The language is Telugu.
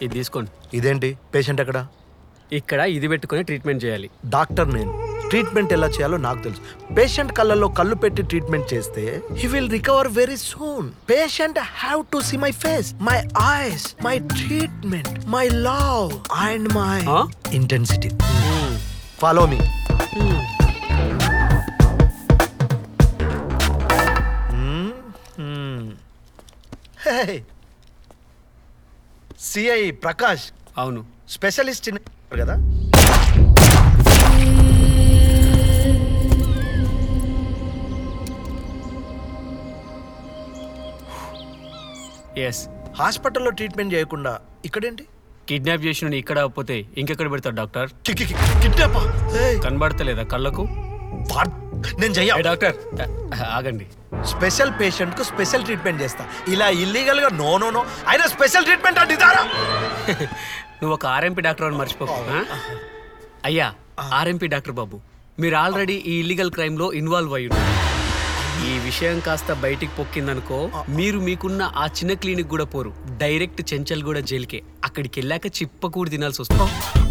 ఇది తీసుకోండి ఇదేంటి పేషెంట్ ఎక్కడ ఇక్కడ ఇది పెట్టుకొని ట్రీట్మెంట్ చేయాలి డాక్టర్ నేను ట్రీట్మెంట్ ఎలా చేయాలో నాకు తెలుసు పేషెంట్ కళ్ళల్లో కళ్ళు పెట్టి ట్రీట్మెంట్ చేస్తే he will recover very soon patient have to see my face my eyes my treatment my love and my Huh? Intensity follow me CI Prakash అవును స్పెషలిస్ట్ ఇన్ కదా ఎస్ హాస్పిటల్లో ట్రీట్మెంట్ చేయకుండా ఇక్కడేంటి కిడ్నాప్ చేసిన ఇక్కడ అవ్వకపోతే ఇంకెక్కడ పెడతారు డాక్టర్ కి- కి- కి- కిడ్నాపా? ఏయ్, కనబడతలేదా కళ్ళకు వాట్? నేను చెయ్య ఏ డాక్టర్ ఆగండి స్పెషల్ పేషెంట్ కు స్పెషల్ ట్రీట్మెంట్ చేస్తా ఇలా ఇల్లీగల్ గా నో నో నో అయినా స్పెషల్ ట్రీట్మెంట్ అంటే ఇదారా నువ్వు ఒక ఆర్ఎంపీ డాక్టర్ అని మర్చిపోకు ఆ? అయ్యా ఆర్ఎంపీ డాక్టర్ బాబు మీరు ఆల్రెడీ ఈ ఇల్లీగల్ క్రైమ్ లో ఇన్వాల్వ్ అయ్యి ఉన్నారు ఈ విషయం కాస్త బయటికి పొక్కిందనుకో మీరు మీకున్న ఆ చిన్న క్లినిక్ కూడా పోరు డైరెక్ట్ చెంచల్ కూడా జైలుకే అక్కడికి వెళ్ళాక చిప్పకూడి తినాల్సి వస్తుంది